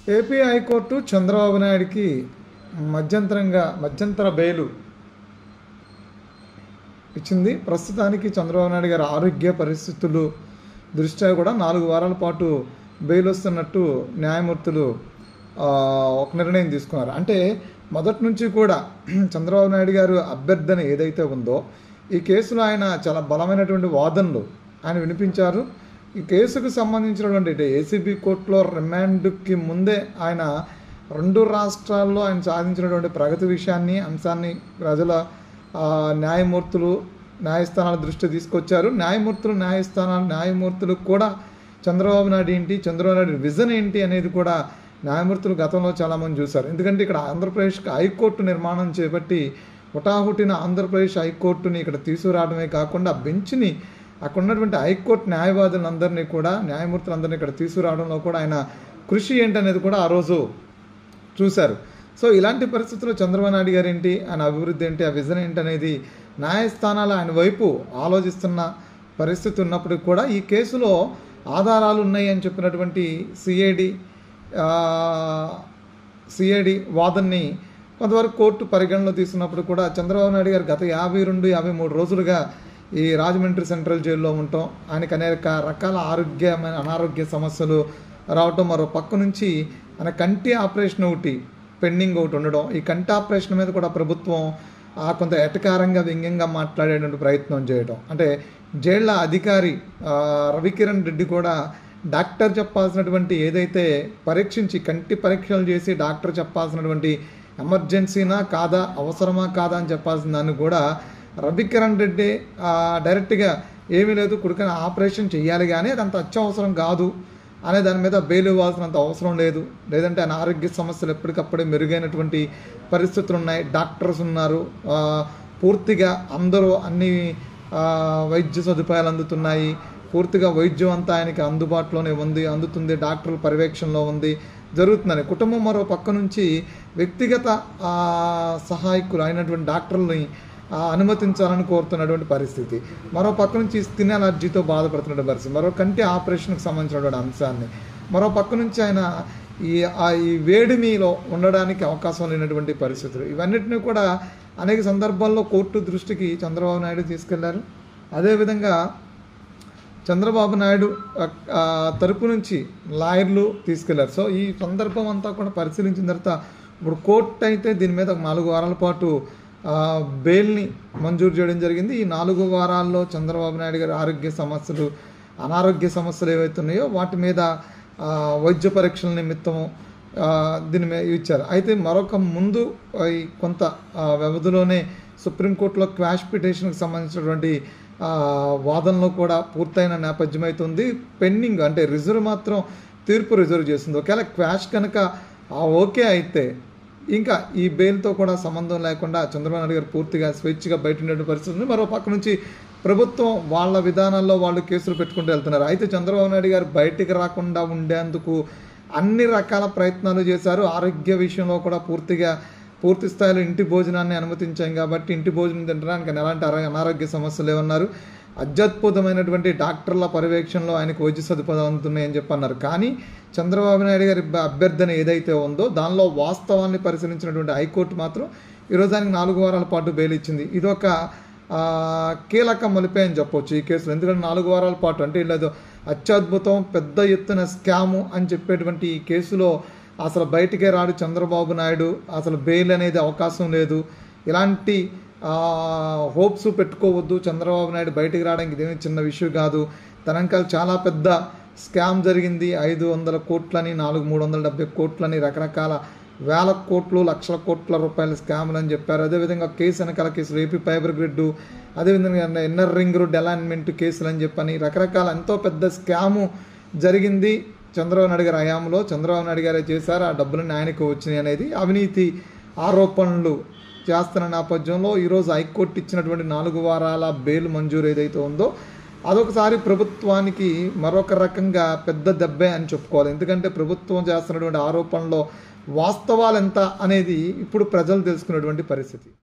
AP high court Chandrababu నాయుడికి మధ్యంతరంగా మధ్యంతర bail ఇచ్చింది ప్రస్తుతానికి చంద్రబాబు నాయుడు గారి ఆరోగ్య పరిస్థితులు దృష్ట్యా కూడా నాలుగు వారాల పాటు బెయిల్ వస్తున్నట్టు న్యాయమూర్తులు ఆ, ఒక నిర్ణయం తీసుకున్నారు అంటే మొదటి నుంచి కూడా చంద్రబాబు నాయుడు గారు అభ్యర్థన ఏదైతే ఉందో ఈ కేసులో ఆయన చాలా బలమైనటువంటి వాదనలు ఆయన వినిపించారు ఈ కేసుకు సంబంధించినటువంటి అంటే ఏసీబీ కోర్టులో రిమాండ్కి ముందే ఆయన రెండు రాష్ట్రాల్లో ఆయన సాధించినటువంటి ప్రగతి విషయాన్ని అంశాన్ని ప్రజల ఆ, న్యాయమూర్తులు న్యాయస్థానాల దృష్టి తీసుకొచ్చారు న్యాయమూర్తులు న్యాయస్థానాలు న్యాయమూర్తులు కూడా చంద్రబాబు నాయుడు ఏంటి చంద్రబాబు నాయుడు విజన్ ఏంటి అనేది కూడా న్యాయమూర్తులు గతంలో చాలామంది చూశారు ఎందుకంటే ఇక్కడ ఆంధ్రప్రదేశ్కి హైకోర్టు నిర్మాణం చేపట్టి హుటాహుటిన ఆంధ్రప్రదేశ్ హైకోర్టుని ఇక్కడ తీసుకురావడమే కాకుండా ఆ బెంచ్ని అక్కడ ఉన్నటువంటి హైకోర్టు న్యాయవాదులందరినీ కూడా న్యాయమూర్తులందరినీ ఇక్కడ తీసుకురావడంలో కూడా ఆయన కృషి ఏంటనేది కూడా ఆ రోజు చూశారు సో ఇలాంటి పరిస్థితుల్లో చంద్రబాబు నాయుడు గారు ఏంటి ఆయన అభివృద్ధి ఏంటి ఆ విజన్ ఏంటి అనేది న్యాయస్థానాలు ఆయన వైపు ఆలోచిస్తున్న పరిస్థితి ఉన్నప్పటికీ కూడా ఈ కేసులో ఆధారాలు ఉన్నాయి అని చెప్పినటువంటి సిఐడి సిఐడి వాదన్ని కొంతవరకు కోర్టు పరిగణలో తీసుకున్నప్పుడు కూడా చంద్రబాబు నాయుడు గారు గత యాభై రెండు యాభై మూడు రోజులుగా ఈ రాజమండ్రి సెంట్రల్ జైల్లో ఉండటం ఆయనకు అనేక రకాల ఆరోగ్యమైన అనారోగ్య సమస్యలు రావటం మరో పక్క నుంచి ఆయన కంటి ఆపరేషన్ ఒకటి పెండింగ్ ఒకటి ఉండడం ఈ కంటి ఆపరేషన్ మీద కూడా ప్రభుత్వం ఆ కొంత ఎటకారంగా వ్యంగ్యంగా మాట్లాడేటువంటి ప్రయత్నం చేయడం అంటే జైళ్ళ అధికారి ఆ, రవికిరణ్ రెడ్డి కూడా డాక్టర్ చెప్పాల్సినటువంటి ఏదైతే పరీక్షించి కంటి పరీక్షలు చేసి డాక్టర్ చెప్పాల్సినటువంటి ఎమర్జెన్సీనా కాదా అవసరమా కాదా అని చెప్పాల్సిన దాన్ని కూడా రవికిరణ్ రెడ్డి ఆ, డైరెక్ట్గా ఏమీ లేదు కుడికని ఆపరేషన్ చేయాలి కానీ అది అంత అత్యవసరం కాదు అనే దాని మీద బెయిల్ ఇవ్వాల్సినంత అవసరం లేదు లేదంటే ఆయన ఆరోగ్య సమస్యలు ఎప్పటికప్పుడే మెరుగైనటువంటి పరిస్థితులు ఉన్నాయి డాక్టర్స్ ఉన్నారు ఆ, పూర్తిగా అందరూ అన్ని ఆ, వైద్య సదుపాయాలు అందుతున్నాయి పూర్తిగా వైద్యం అంతా ఆయనకి అందుబాటులోనే ఉంది అందుతుంది డాక్టర్ల పర్యవేక్షణలో ఉంది జరుగుతుందని కుటుంబం మరో పక్క నుంచి వ్యక్తిగత ఆ, సహాయకులు అయినటువంటి డాక్టర్లని ఆ, అనుమతించాలని కోరుతున్నటువంటి పరిస్థితి మరో పక్క నుంచి స్కిన్ అలర్జీతో బాధపడుతున్నటువంటి పరిస్థితి మరో కంటి ఆపరేషన్కి సంబంధించినటువంటి అంశాన్ని మరో పక్క నుంచి ఆయన ఈ ఆ ఈ వేడిమిలో ఉండడానికి అవకాశం లేనటువంటి పరిస్థితులు ఇవన్నిటిని కూడా అనేక సందర్భాల్లో కోర్టు దృష్టికి చంద్రబాబు నాయుడు తీసుకెళ్లారు అదేవిధంగా చంద్రబాబు నాయుడు ఆ, ఆ, తరపు నుంచి లాయర్లు తీసుకెళ్లారు సో ఈ సందర్భం అంతా కూడా పరిశీలించిన తర్వాత ఇప్పుడు కోర్టు అయితే దీని మీద ఒక నాలుగు వారాల పాటు ఆ, బెయిల్ని మంజూరు చేయడం జరిగింది ఈ నాలుగు వారాల్లో చంద్రబాబు నాయుడు గారి ఆరోగ్య సమస్యలు అనారోగ్య సమస్యలు ఏవైతే ఉన్నాయో వాటి మీద ఆ, వైద్య పరీక్షల నిమిత్తము ఆ, దీని మీద ఇచ్చారు అయితే మరొక ముందు ఆ, ఈ కొంత ఆ, వ్యవధిలోనే సుప్రీంకోర్టులో క్వాష్ పిటిషన్కి సంబంధించినటువంటి ఆ, వాదనలో కూడా పూర్తయిన నేపథ్యం అవుతుంది పెండింగ్ అంటే రిజర్వ్ మాత్రం తీర్పు రిజర్వ్ చేస్తుంది ఒకవేళ క్వాష్ కనుక ఆ ఓకే అయితే ఇంకా ఈ బెయిల్తో కూడా సంబంధం లేకుండా చంద్రబాబు నాయుడు గారు పూర్తిగా స్వేచ్ఛగా బయట ఉండే పరిస్థితి ఉంది మరో పక్క నుంచి ప్రభుత్వం వాళ్ళ విధానాల్లో వాళ్ళు కేసులు పెట్టుకుంటూ వెళ్తున్నారు అయితే చంద్రబాబు నాయుడు గారు బయటికి రాకుండా ఉండేందుకు అన్ని రకాల ప్రయత్నాలు చేశారు ఆరోగ్య విషయంలో కూడా పూర్తిగా పూర్తి స్థాయిలో ఇంటి భోజనాన్ని అనుమతించాం కాబట్టి ఇంటి భోజనం తినడానికి ఎలాంటి అరా- అనారోగ్య సమస్యలు లేవన్నారు అత్యద్భుతమైనటువంటి డాక్టర్ల పర్యవేక్షణలో ఆయనకు వైద్య సదుపాయాలు అందుతున్నాయని చెప్పి అన్నారు కానీ చంద్రబాబు నాయుడు గారి అభ్య- అభ్యర్థన ఏదైతే ఉందో దానిలో వాస్తవాన్ని పరిశీలించినటువంటి హైకోర్టు మాత్రం ఈరోజు ఆయనకు నాలుగు వారాల పాటు బెయిల్ ఇచ్చింది ఇదొక ఆ, కీలక మలిపే అని చెప్పొచ్చు ఈ కేసులో ఎందుకంటే నాలుగు వారాల పాటు అంటే లేదు అత్యద్భుతం పెద్ద ఎత్తున స్కాము అని చెప్పేటువంటి ఈ కేసులో అసలు బయటికే రాడు చంద్రబాబు నాయుడు అసలు బెయిల్ అనేది అవకాశం లేదు ఇలాంటి హోప్స్ పెట్టుకోవద్దు చంద్రబాబు నాయుడు బయటికి రావడానికి ఇదేమీ చిన్న విషయం కాదు తన వెనకాల చాలా పెద్ద స్కామ్ జరిగింది ఐదు వందల కోట్లని నాలుగు మూడు వందల డెబ్బై కోట్లని రకరకాల వేల కోట్లు లక్షల కోట్ల రూపాయల స్కామ్లు అని చెప్పారు అదేవిధంగా కేసు వెనకాల కేసులు ఏపీ ఫైబర్ గ్రిడ్ అదేవిధంగా ఇన్నర్ రింగ్ రోడ్ అలైన్మెంట్ కేసులు అని చెప్పని రకరకాల ఎంతో పెద్ద స్కాము జరిగింది చంద్రబాబు నాయుడు గారి హయాంలో చంద్రబాబు నాయుడు గారే చేశారు ఆ డబ్బులన్నీ ఆయనకు వచ్చినాయి అనేది అవినీతి ఆరోపణలు చేస్తున్న నేపథ్యంలో ఈరోజు హైకోర్టు ఇచ్చినటువంటి నాలుగు వారాల బెయిల్ మంజూరు ఏదైతే ఉందో అదొకసారి ప్రభుత్వానికి మరొక రకంగా పెద్ద దెబ్బే అని చెప్పుకోవాలి ఎందుకంటే ప్రభుత్వం చేస్తున్నటువంటి ఆరోపణలో వాస్తవాలు ఎంత అనేది ఇప్పుడు ప్రజలు తెలుసుకున్నటువంటి పరిస్థితి